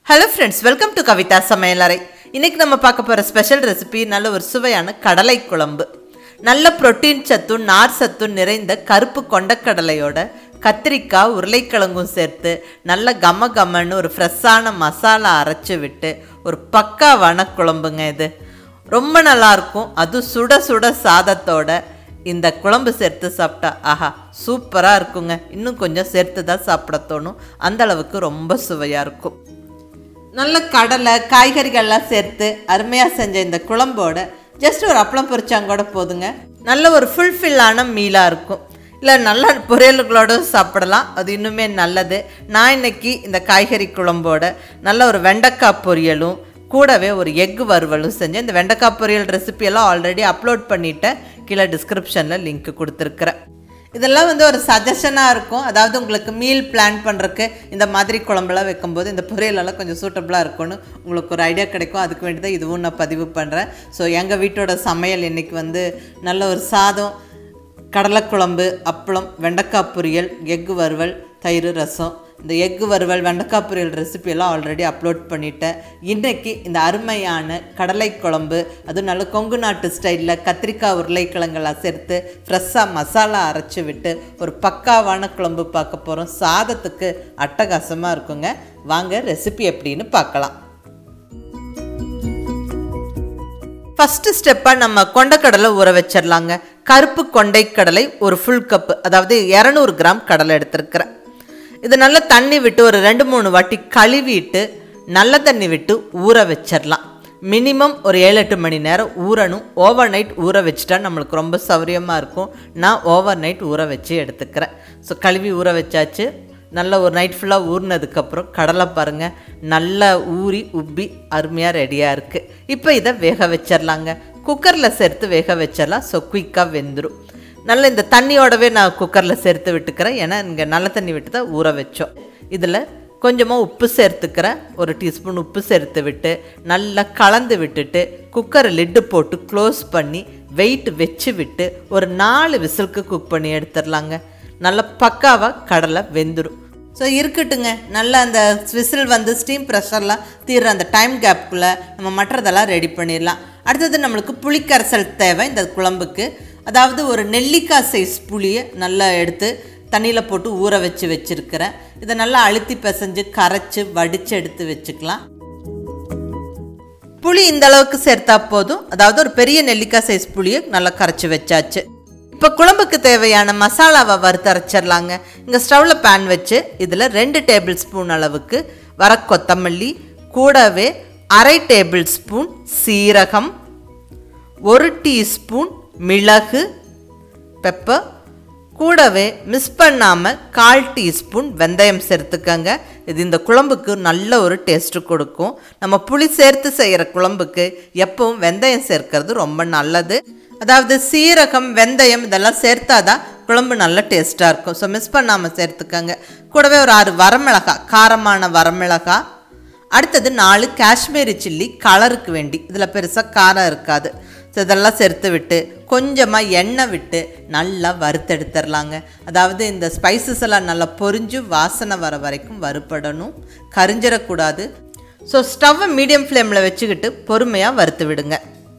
hello friends welcome to Kavitha சமையலறை இன்னைக்கு நம்ம பார்க்க போகிற ஸ்பெஷல் ரெசிபி நல்ல ஒரு சுவையான கடலை குழம்பு நல்ல புரோட்டீன் சத்தும் நார் சத்தும் நிறைந்த கருப்பு கொண்டக்கடலையோட கத்திரிக்காய் உருளைக்கிழங்கும் சேர்த்து நல்ல கம கமன்னு ஒரு ஃப்ரெஷ்ஷான மசாலா அரைச்சி விட்டு ஒரு பக்காவான குழம்புங்க இது ரொம்ப நல்லாயிருக்கும் அதுவும் சுட சுட சாதத்தோட இந்த குழம்பு சேர்த்து சாப்பிட்டா ஆஹா சூப்பராக இருக்குங்க இன்னும் கொஞ்சம் சேர்த்து தான் சாப்பிட தோணும் அந்த அளவுக்கு ரொம்ப சுவையாக இருக்கும் நல்ல கடலை காய்கறிகள்லாம் சேர்த்து அருமையாக செஞ்ச இந்த குழம்போட ஜஸ்ட் ஒரு அப்பளம் பொரிச்சாங்கூட போதுங்க நல்ல ஒரு ஃபுல்ஃபில்லான மீலாக இருக்கும் இல்லை நல்ல பொரியல்களோட சாப்பிடலாம் அது இன்னுமே நல்லது நான் இன்னைக்கு இந்த காய்கறி குழம்போட நல்ல ஒரு வெண்டைக்காய் பொரியலும் கூடவே ஒரு எக் வறுவலும் செஞ்சேன் இந்த வெண்டைக்காய் பொரியல் ரெசிபியெல்லாம் ஆல்ரெடி அப்லோட் பண்ணிட்டேன் கீழே டிஸ்கிரிப்ஷனில் லிங்க் கொடுத்துருக்குறேன் இதெல்லாம் வந்து ஒரு சஜஷனாக இருக்கும் அதாவது உங்களுக்கு மீல் பிளான் பண்ணுறக்கு இந்த மாதிரி குழம்புலாம் வைக்கும்போது இந்த பொரியலெல்லாம் கொஞ்சம் சூட்டபுளாக இருக்கும்னு உங்களுக்கு ஒரு ஐடியா கிடைக்கும் அதுக்கு வேண்டி தான் இதுவும் நான் பதிவு பண்ணுறேன் ஸோ எங்கள் வீட்டோட சமையல் இன்றைக்கி வந்து நல்ல ஒரு சாதம் கடலைக்குழம்பு அப்பளம் வெண்டைக்காய் பொரியல் எக்கு வறுவல் தயிர் ரசம் இந்த எக்கு வறுவல் வெண்டைக்காய் பொரியல் ரெசிபியெல்லாம் ஆல்ரெடி அப்லோட் பண்ணிட்டேன் இன்றைக்கி இந்த அருமையான கடலை குழம்பு அதுவும் நல்ல கொங்கு நாட்டு ஸ்டைலில் கத்திரிக்காய் உருளைக்கிழங்கெல்லாம் சேர்த்து ஃப்ரெஷ்ஷாக மசாலா அரைச்சி விட்டு ஒரு பக்காவான குழம்பு பார்க்க போகிறோம் சாதத்துக்கு அட்டகாசமாக இருக்குங்க வாங்க ரெசிபி எப்படின்னு பார்க்கலாம் ஃபஸ்ட்டு ஸ்டெப்பாக நம்ம கொண்டக்கடலை ஊற வச்சிடலாங்க கருப்பு கொண்டைக்கடலை ஒரு ஃபுல் கப்பு அதாவது இரநூறு கிராம் கடலை எடுத்திருக்கிறேன் இது நல்லா தண்ணி விட்டு ஒரு ரெண்டு மூணு வாட்டி கழுவிட்டு நல்ல தண்ணி விட்டு ஊற வச்சிடலாம் மினிமம் ஒரு ஏழு எட்டு மணி நேரம் ஊறணும் ஓவர் நைட் ஊற வச்சுட்டா நம்மளுக்கு ரொம்ப சௌரியமாக இருக்கும் நான் ஓவர் நைட் ஊற வச்சு எடுத்துக்கிறேன் ஸோ கழுவி ஊற வச்சாச்சு நல்ல ஒரு நைட் ஃபுல்லாக ஊறினதுக்கப்புறம் கடலை பாருங்கள் நல்லா ஊறி உப்பி அருமையாக ரெடியாக இருக்குது இப்போ இதை வேக வச்சிடலாங்க குக்கரில் சேர்த்து வேக வச்சிடலாம் ஸோ குயிக்காக வெந்துடும் நல்ல இந்த தண்ணியோடவே நான் குக்கரில் சேர்த்து விட்டுக்கிறேன் ஏன்னா இங்கே நல்ல தண்ணி விட்டு தான் ஊற வச்சோம் இதில் கொஞ்சமாக உப்பு சேர்த்துக்கிறேன் ஒரு டீஸ்பூன் உப்பு சேர்த்து விட்டு நல்லா கலந்து விட்டுட்டு குக்கரை லிட்டு போட்டு க்ளோஸ் பண்ணி வெயிட் வச்சு விட்டு ஒரு நாலு விசிலுக்கு குக் பண்ணி எடுத்துடலாங்க நல்ல பக்காவாக கடலை வெந்துடும் ஸோ இருக்கட்டுங்க நல்லா அந்த விசில் வந்து ஸ்டீம் ப்ரெஷர்லாம் தீர்ற அந்த டைம் கேப்புக்குள்ளே நம்ம மற்றதெல்லாம் ரெடி பண்ணிடலாம் அடுத்தது நம்மளுக்கு புளிக்கரைசல் தேவை இந்த குழம்புக்கு அதாவது ஒரு நெல்லிக்காய் சைஸ் புளியை நல்லா எடுத்து தண்ணியில் போட்டு ஊற வச்சு வச்சுருக்கிறேன் இதை நல்லா அழுத்தி பிசைஞ்சு கரைச்சி வடித்து எடுத்து வச்சுக்கலாம் புளி இந்த அளவுக்கு சேர்த்தா போதும் அதாவது ஒரு பெரிய நெல்லிக்காய் சைஸ் புளியை நல்லா கரைச்சி வச்சாச்சு இப்போ குழம்புக்கு தேவையான மசாலாவை வறுத்து அரைச்சிடலாங்க இங்கே ஸ்டவ்வில் பேன் வச்சு இதில் ரெண்டு டேபிள் ஸ்பூன் அளவுக்கு வர கொத்தமல்லி கூடவே அரை டேபிள் ஸ்பூன் சீரகம் ஒரு டீஸ்பூன் மிளகு பெப்பர் கூடவே மிஸ் பண்ணாமல் கால் டீஸ்பூன் வெந்தயம் சேர்த்துக்கங்க இது இந்த குழம்புக்கு நல்ல ஒரு டேஸ்ட்டு கொடுக்கும் நம்ம புளி சேர்த்து செய்கிற குழம்புக்கு எப்பவும் வெந்தயம் சேர்க்கறது ரொம்ப நல்லது அதாவது சீரகம் வெந்தயம் இதெல்லாம் சேர்த்தாதான் குழம்பு நல்ல டேஸ்ட்டாக இருக்கும் ஸோ மிஸ் பண்ணாமல் சேர்த்துக்கங்க கூடவே ஒரு ஆறு வரமிளகா காரமான வரமிளகா அடுத்தது நாலு காஷ்மீரி சில்லி கலருக்கு வேண்டி இதில் பெருசாக காரம் இருக்காது ஸோ இதெல்லாம் சேர்த்து விட்டு கொஞ்சமாக எண்ணெய் விட்டு நல்லா வறுத்தெடுத்துடலாங்க அதாவது இந்த ஸ்பைசஸ் எல்லாம் நல்லா பொரிஞ்சு வாசனை வர வரைக்கும் வறுபடணும் கரிஞ்சிடக்கூடாது ஸோ ஸ்டவ்வை மீடியம் ஃப்ளேமில் வச்சுக்கிட்டு பொறுமையாக வறுத்து விடுங்க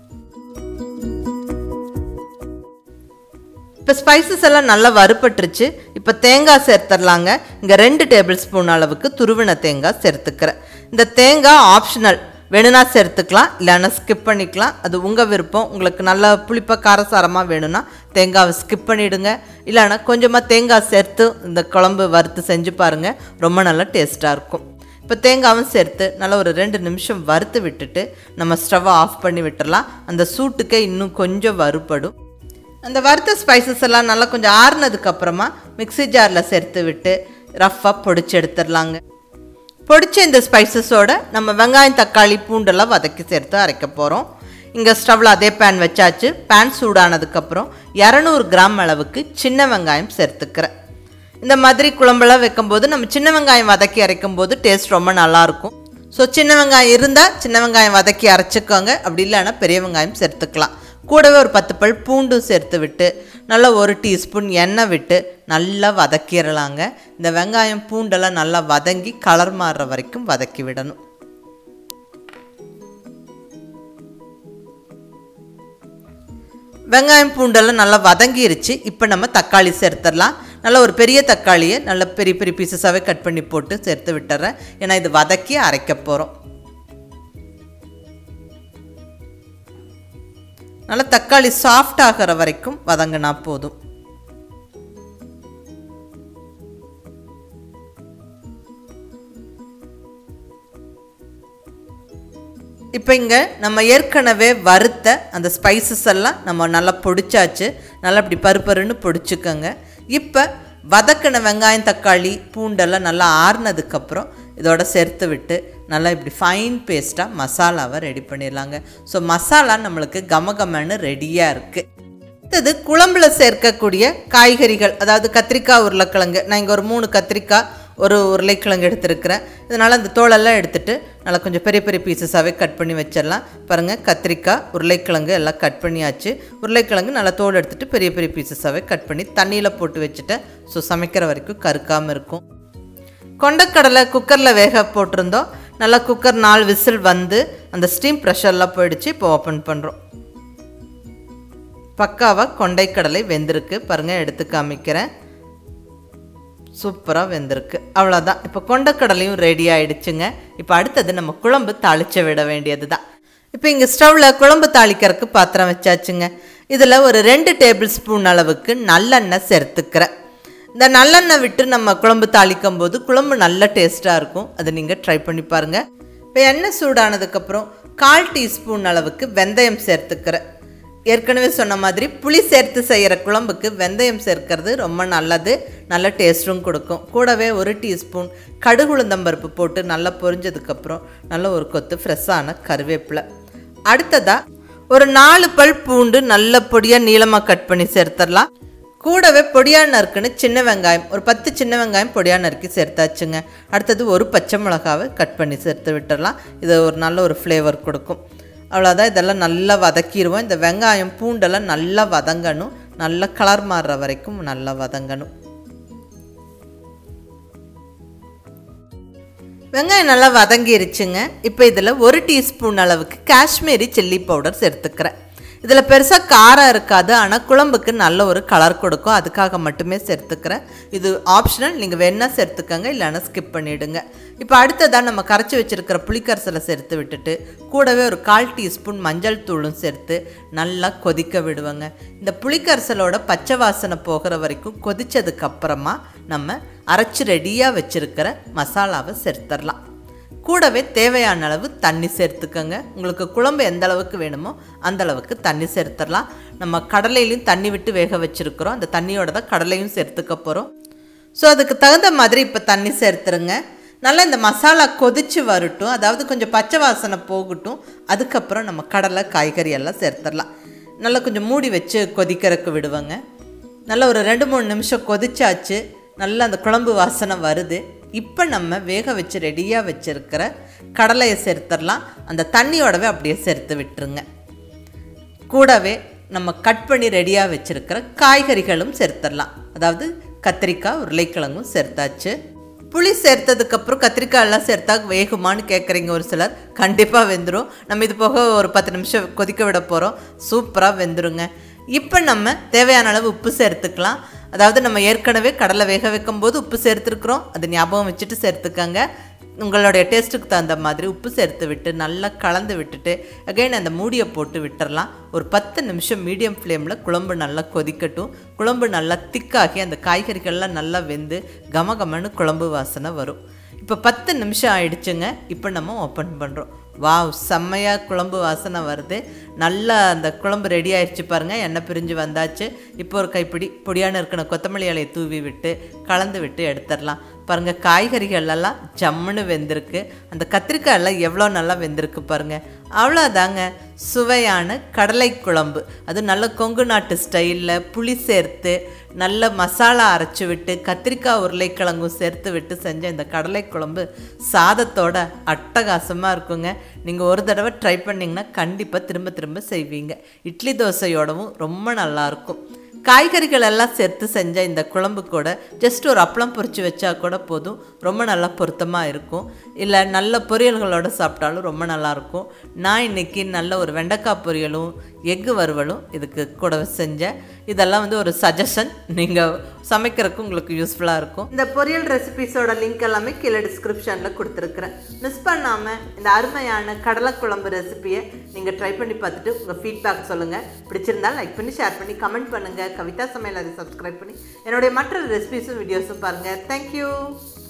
இப்போ ஸ்பைசஸ் எல்லாம் நல்லா வறுபட்டுருச்சு இப்போ தேங்காய் சேர்த்துடலாங்க இங்கே ரெண்டு டேபிள் ஸ்பூன் அளவுக்கு துருவின தேங்காய் சேர்த்துக்கிறேன் இந்த தேங்காய் ஆப்ஷனல் வேணும்னா சேர்த்துக்கலாம் இல்லைன்னா ஸ்கிப் பண்ணிக்கலாம் அது உங்கள் விருப்பம் உங்களுக்கு நல்லா புளிப்பாக காரசாரமாக வேணும்னா தேங்காவை ஸ்கிப் பண்ணிவிடுங்க இல்லைன்னா கொஞ்சமாக தேங்காய் சேர்த்து இந்த குழம்பு வறுத்து செஞ்சு பாருங்கள் ரொம்ப நல்லா டேஸ்ட்டாக இருக்கும் இப்போ தேங்காவும் சேர்த்து நல்லா ஒரு ரெண்டு நிமிஷம் வறுத்து விட்டுட்டு நம்ம ஸ்டவ்வை ஆஃப் பண்ணி விட்டுடலாம் அந்த சூட்டுக்கே இன்னும் கொஞ்சம் வறுபடும் அந்த வறுத்த ஸ்பைசஸ் எல்லாம் நல்லா கொஞ்சம் ஆறுனதுக்கு அப்புறமா மிக்ஸி ஜாரில் சேர்த்து விட்டு ரஃப்பாக பொடிச்சு எடுத்துடலாங்க பொடிச்ச இந்த ஸ்பைசஸோட நம்ம வெங்காயம் தக்காளி பூண்டெல்லாம் வதக்கி சேர்த்து அரைக்க போகிறோம் இங்கே ஸ்டவ்வில் அதே பேன் வச்சாச்சு பேன் சூடானதுக்கப்புறம் இரநூறு கிராம் அளவுக்கு சின்ன வெங்காயம் சேர்த்துக்கிறேன் இந்த மாதிரி குழம்பெல்லாம் வைக்கும்போது நம்ம சின்ன வெங்காயம் வதக்கி அரைக்கும் போது டேஸ்ட் ரொம்ப நல்லாயிருக்கும் ஸோ சின்ன வெங்காயம் இருந்தால் சின்ன வெங்காயம் வதக்கி அரைச்சிக்கோங்க அப்படி இல்லைன்னா பெரிய வெங்காயம் சேர்த்துக்கலாம் கூடவே ஒரு பத்து பல் பூண்டும் சேர்த்து விட்டு நல்லா ஒரு டீஸ்பூன் எண்ணெய் விட்டு நல்லா வதக்கிடலாங்க இந்த வெங்காயம் பூண்டெல்லாம் நல்லா வதங்கி கலர் மாறுற வரைக்கும் வதக்கி விடணும் வெங்காயம் பூண்டெல்லாம் நல்லா வதங்கிருச்சு இப்போ நம்ம தக்காளி சேர்த்துடலாம் நல்லா ஒரு பெரிய தக்காளியை நல்ல பெரிய பெரிய பீசஸாகவே கட் பண்ணி போட்டு சேர்த்து விட்டுறேன் ஏன்னா இது வதக்கி அரைக்க போகிறோம் நல்லா தக்காளி சாஃப்ட் ஆகிற வரைக்கும் வதங்கினா போதும் இப்போ இங்கே நம்ம ஏற்கனவே வறுத்த அந்த ஸ்பைசஸ் எல்லாம் நம்ம நல்லா பொடிச்சாச்சு நல்லா இப்படி பருப்பருன்னு பொடிச்சுக்கோங்க இப்போ வதக்கின வெங்காயம் தக்காளி பூண்டெல்லாம் நல்லா ஆறுனதுக்கப்புறம் இதோட சேர்த்து விட்டு நல்லா இப்படி ஃபைன் பேஸ்ட்டாக மசாலாவை ரெடி பண்ணிடலாங்க ஸோ மசாலா நம்மளுக்கு கமகமன்னு ரெடியாக இருக்குது அடுத்தது குழம்புல சேர்க்கக்கூடிய காய்கறிகள் அதாவது கத்திரிக்காய் உருளைக்கிழங்கு நான் இங்கே ஒரு மூணு கத்திரிக்காய் ஒரு உருளைக்கிழங்கு எடுத்துருக்கிறேன் இதனால் அந்த தோலெல்லாம் எடுத்துட்டு நல்லா கொஞ்சம் பெரிய பெரிய பீசஸாகவே கட் பண்ணி வச்சிடலாம் பாருங்கள் கத்திரிக்காய் உருளைக்கிழங்கு எல்லாம் கட் பண்ணியாச்சு உருளைக்கிழங்கு நல்லா தோல் எடுத்துட்டு பெரிய பெரிய பீசஸாகவே கட் பண்ணி தண்ணியில் போட்டு வச்சுட்டேன் ஸோ சமைக்கிற வரைக்கும் கருக்காமல் இருக்கும் கொண்டக்கடலை குக்கரில் வேக போட்டிருந்தோம் நல்லா குக்கர் நாலு விசில் வந்து அந்த ஸ்டீம் ப்ரெஷர்லாம் போயிடுச்சு இப்போ ஓப்பன் பண்ணுறோம் பக்காவாக கொண்டைக்கடலை வெந்திருக்கு பாருங்கள் எடுத்து காமிக்கிறேன் சூப்பராக வெந்திருக்கு அவ்வளோதான் இப்போ கொண்டக்கடலையும் ரெடி ஆயிடுச்சுங்க இப்போ அடுத்தது நம்ம குழம்பு தாளிச்சு விட வேண்டியது தான் இப்போ இங்கே ஸ்டவ்வில் குழம்பு தாளிக்கிறதுக்கு பாத்திரம் வச்சாச்சுங்க இதில் ஒரு ரெண்டு டேபிள் ஸ்பூன் அளவுக்கு நல்லெண்ணெய் சேர்த்துக்கிறேன் இந்த நல்லெண்ணெய் விட்டு நம்ம குழம்பு தாளிக்கும் போது குழம்பு நல்ல டேஸ்ட்டாக இருக்கும் அதை நீங்கள் ட்ரை பண்ணி பாருங்கள் இப்போ எண்ணெய் சூடானதுக்கப்புறம் கால் டீஸ்பூன் அளவுக்கு வெந்தயம் சேர்த்துக்கிறேன் ஏற்கனவே சொன்ன மாதிரி புளி சேர்த்து செய்கிற குழம்புக்கு வெந்தயம் சேர்க்கறது ரொம்ப நல்லது நல்ல டேஸ்ட்டும் கொடுக்கும் கூடவே ஒரு டீஸ்பூன் கடுகுளுந்தம்பருப்பு போட்டு நல்லா பொரிஞ்சதுக்கப்புறம் நல்ல ஒரு கொத்து ஃப்ரெஷ்ஷான கருவேப்பிலை அடுத்ததாக ஒரு நாலு பல் பூண்டு நல்ல பொடியாக நீளமாக கட் பண்ணி சேர்த்துடலாம் கூடவே பொடியாக நறுக்குன்னு சின்ன வெங்காயம் ஒரு பத்து சின்ன வெங்காயம் பொடியாக நறுக்கி சேர்த்தாச்சுங்க அடுத்தது ஒரு பச்சை மிளகாவை கட் பண்ணி சேர்த்து விட்டுடலாம் இது ஒரு நல்ல ஒரு ஃப்ளேவர் கொடுக்கும் அவ்வளோதான் இதெல்லாம் நல்லா வதக்கிடுவோம் இந்த வெங்காயம் பூண்டெல்லாம் நல்லா வதங்கணும் நல்ல கலர் மாறுற வரைக்கும் நல்லா வதங்கணும் வெங்காயம் நல்லா வதங்கிருச்சுங்க இப்போ இதில் ஒரு டீஸ்பூன் அளவுக்கு காஷ்மீரி சில்லி பவுடர் சேர்த்துக்கிறேன் இதில் பெருசாக காரம் இருக்காது ஆனால் குழம்புக்கு நல்ல ஒரு கலர் கொடுக்கும் அதுக்காக மட்டுமே சேர்த்துக்கிறேன் இது ஆப்ஷனல் நீங்கள் வேணால் சேர்த்துக்கங்க இல்லைன்னா ஸ்கிப் பண்ணிவிடுங்க இப்போ அடுத்ததாக நம்ம கரைச்சி வச்சுருக்கிற புளிக்கரசலை சேர்த்து விட்டுட்டு கூடவே ஒரு கால் டீஸ்பூன் மஞ்சள் தூளும் சேர்த்து நல்லா கொதிக்க விடுவோங்க இந்த புளிக்கரசலோட பச்சை வாசனை போகிற வரைக்கும் கொதிச்சதுக்கப்புறமா நம்ம அரைச்சி ரெடியாக வச்சுருக்கிற மசாலாவை சேர்த்துடலாம் கூடவே தேவையான அளவு தண்ணி சேர்த்துக்கோங்க உங்களுக்கு குழம்பு எந்த அளவுக்கு வேணுமோ அந்த அளவுக்கு தண்ணி சேர்த்துடலாம் நம்ம கடலையிலையும் தண்ணி விட்டு வேக வச்சுருக்கிறோம் அந்த தண்ணியோட தான் கடலையும் சேர்த்துக்க போகிறோம் ஸோ அதுக்கு தகுந்த மாதிரி இப்போ தண்ணி சேர்த்துருங்க நல்லா இந்த மசாலா கொதிச்சு வரட்டும் அதாவது கொஞ்சம் பச்சை வாசனை போகட்டும் அதுக்கப்புறம் நம்ம கடலை காய்கறி எல்லாம் சேர்த்துடலாம் நல்லா கொஞ்சம் மூடி வச்சு கொதிக்கிறதுக்கு விடுவாங்க நல்லா ஒரு ரெண்டு மூணு நிமிஷம் கொதிச்சாச்சு நல்லா அந்த குழம்பு வாசனை வருது இப்போ நம்ம வேக வச்சு ரெடியாக வச்சுருக்கிற கடலையை சேர்த்துடலாம் அந்த தண்ணியோடவே அப்படியே சேர்த்து விட்டுருங்க கூடவே நம்ம கட் பண்ணி ரெடியாக வச்சுருக்கிற காய்கறிகளும் சேர்த்துடலாம் அதாவது கத்திரிக்காய் உருளைக்கிழங்கும் சேர்த்தாச்சு புளி சேர்த்ததுக்கப்புறம் கத்திரிக்காய் எல்லாம் சேர்த்தா வேகுமான்னு கேட்குறீங்க ஒரு சிலர் கண்டிப்பாக வெந்துடும் நம்ம இது போக ஒரு பத்து நிமிஷம் கொதிக்க விட போகிறோம் சூப்பராக வெந்துருங்க இப்போ நம்ம தேவையான அளவு உப்பு சேர்த்துக்கலாம் அதாவது நம்ம ஏற்கனவே கடலை வேக வைக்கும் போது உப்பு சேர்த்துருக்குறோம் அது ஞாபகம் வச்சுட்டு சேர்த்துக்கங்க உங்களுடைய டேஸ்ட்டுக்கு தகுந்த மாதிரி உப்பு சேர்த்து விட்டு நல்லா கலந்து விட்டுட்டு அகைன் அந்த மூடியை போட்டு விட்டுறலாம் ஒரு பத்து நிமிஷம் மீடியம் ஃப்ளேமில் குழம்பு நல்லா கொதிக்கட்டும் குழம்பு நல்லா திக்காகி அந்த காய்கறிகள்லாம் நல்லா வெந்து கமகமன்னு குழம்பு வாசனை வரும் இப்போ பத்து நிமிஷம் ஆயிடுச்சுங்க இப்போ நம்ம ஓப்பன் பண்ணுறோம் வாவ் செம்மையாக குழம்பு வாசனை வருது நல்லா அந்த குழம்பு ரெடி ஆயிடுச்சு பாருங்கள் எண்ணெய் பிரிஞ்சு வந்தாச்சு இப்போ ஒரு கைப்பிடி பொடியான இருக்கிற கொத்தமல்லி இலையை தூவி விட்டு கலந்து விட்டு எடுத்துடலாம் பாருங்கள் காய்கறிகள் எல்லாம் ஜம்முன்னு வெந்திருக்கு அந்த கத்திரிக்காய் எல்லாம் எவ்வளோ நல்லா வெந்திருக்கு பாருங்கள் அவ்வளோதாங்க சுவையான கடலை குழம்பு அது நல்ல கொங்கு நாட்டு ஸ்டைலில் புளி சேர்த்து நல்ல மசாலா அரைச்சி விட்டு கத்திரிக்காய் உருளைக்கிழங்கும் சேர்த்து விட்டு செஞ்ச இந்த கடலை குழம்பு சாதத்தோட அட்டகாசமாக இருக்குங்க நீங்கள் ஒரு தடவை ட்ரை பண்ணிங்கன்னா கண்டிப்பாக திரும்ப திரும்ப செய்வீங்க இட்லி தோசையோடவும் ரொம்ப நல்லாயிருக்கும் காய்கறிகள் எல்லாம் சேர்த்து செஞ்ச இந்த குழம்பு கூட ஜஸ்ட் ஒரு அப்பளம் பொரிச்சு வச்சா கூட போதும் ரொம்ப நல்லா பொருத்தமாக இருக்கும் இல்லை நல்ல பொரியல்களோடு சாப்பிட்டாலும் ரொம்ப நல்லாயிருக்கும் நான் இன்றைக்கி நல்ல ஒரு வெண்டைக்காய் பொரியலும் எக்கு வறுவலும் இதுக்கு கூட செஞ்சேன் இதெல்லாம் வந்து ஒரு சஜஷன் நீங்கள் சமைக்கிறதுக்கு உங்களுக்கு யூஸ்ஃபுல்லாக இருக்கும் இந்த பொரியல் ரெசிபிஸோட லிங்க் எல்லாமே கீழே டிஸ்கிரிப்ஷனில் கொடுத்துருக்குறேன் மிஸ் பண்ணாமல் இந்த அருமையான கடலைக்குழம்பு ரெசிபியை நீங்கள் ட்ரை பண்ணி பார்த்துட்டு உங்கள் ஃபீட்பேக் சொல்லுங்கள் பிடிச்சிருந்தா லைக் பண்ணி ஷேர் பண்ணி கமெண்ட் பண்ணுங்கள் கவிதா சமையல் அதை சப்ஸ்கிரைப் பண்ணி என்னுடைய மற்ற ரெசிபிஸும் வீடியோஸும் பாருங்கள் தேங்க்யூ